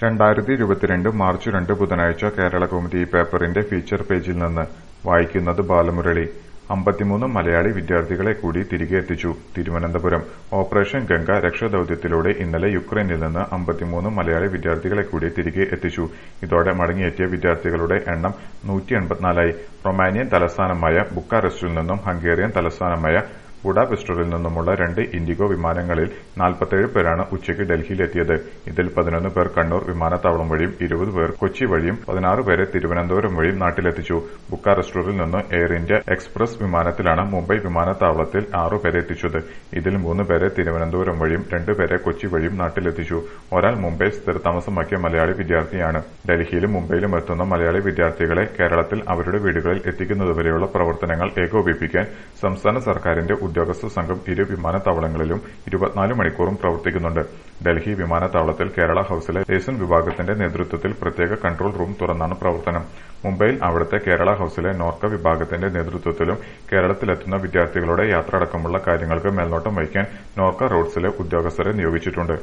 രണ്ടായിരത്തി ഇരുപത്തിരണ്ട് മാർച്ച് രണ്ട് ബുധനാഴ്ച കേരളകൗമുദി പേപ്പറിന്റെ ഫീച്ചർ പേജിൽ നിന്ന് വായിക്കുന്നത് ബാലമുരളി അമ്പത്തിമൂന്ന് മലയാളി വിദ്യാർത്ഥികളെ കൂടി തിരികെ എത്തിച്ചു തിരുവനന്തപുരം ഓപ്പറേഷൻ ഗംഗ രക്ഷാദൌത്യത്തിലൂടെ ഇന്നലെ യുക്രൈനിൽ നിന്ന് അമ്പത്തിമൂന്ന് മലയാളി വിദ്യാർത്ഥികളെ കൂടി തിരികെ എത്തിച്ചു ഇതോടെ മടങ്ങിയെത്തിയ വിദ്യാർത്ഥികളുടെ എണ്ണം നൂറ്റി എൺപത്തിനാലായി റൊമാനിയൻ തലസ്ഥാനമായ ബുക്കാറസ്റ്റിൽ നിന്നും ഹംഗേറിയൻ തലസ്ഥാനമായ ബുഡാപെസ്റ്ററിൽ നിന്നുമുള്ള രണ്ട് ഇൻഡിഗോ വിമാനങ്ങളിൽ നാൽപ്പത്തേഴ് പേരാണ് ഉച്ചയ്ക്ക് ഡൽഹിയിലെത്തിയത് ഇതിൽ പതിനൊന്ന് പേർ കണ്ണൂർ വിമാനത്താവളം വഴിയും ഇരുപത് പേർ കൊച്ചി വഴിയും പതിനാറ് പേരെ തിരുവനന്തപുരം വഴിയും നാട്ടിലെത്തിച്ചു ബുക്കാറസ്റ്ററിൽ നിന്ന് എയർ ഇന്ത്യ എക്സ്പ്രസ് വിമാനത്തിലാണ് മുംബൈ വിമാനത്താവളത്തിൽ ആറു പേരെ എത്തിച്ചത് ഇതിൽ മൂന്ന് പേരെ തിരുവനന്തപുരം വഴിയും രണ്ടുപേരെ കൊച്ചി വഴിയും നാട്ടിലെത്തിച്ചു ഒരാൾ മുംബൈ സ്ഥിരതാമസമാക്കിയ മലയാളി വിദ്യാർത്ഥിയാണ് ഡൽഹിയിലും മുംബൈയിലും എത്തുന്ന മലയാളി വിദ്യാർത്ഥികളെ കേരളത്തിൽ അവരുടെ വീടുകളിൽ എത്തിക്കുന്നതുവരെയുള്ള പ്രവർത്തനങ്ങൾ ഏകോപിപ്പിക്കാൻ സംസ്ഥാന സർക്കാരിന്റെ ഉദ്യോഗസ്ഥ സംഘം ഇരു വിമാനത്താവളങ്ങളിലും ഇരുപത്തിനാല് മണിക്കൂറും പ്രവർത്തിക്കുന്നുണ്ട് ഡൽഹി വിമാനത്താവളത്തിൽ കേരള ഹൌസിലെ റേസൺ വിഭാഗത്തിന്റെ നേതൃത്വത്തിൽ പ്രത്യേക കൺട്രോൾ റൂം തുറന്നാണ് പ്രവർത്തനം മുംബൈയിൽ അവിടുത്തെ കേരള ഹൌസിലെ നോർക്ക വിഭാഗത്തിന്റെ നേതൃത്വത്തിലും കേരളത്തിലെത്തുന്ന വിദ്യാർത്ഥികളുടെ യാത്ര അടക്കമുള്ള കാര്യങ്ങൾക്ക് മേൽനോട്ടം വഹിക്കാൻ നോർക്ക റോഡ്സിലെ ഉദ്യോഗസ്ഥരെ നിയോഗിച്ചിട്ടുണ്ട്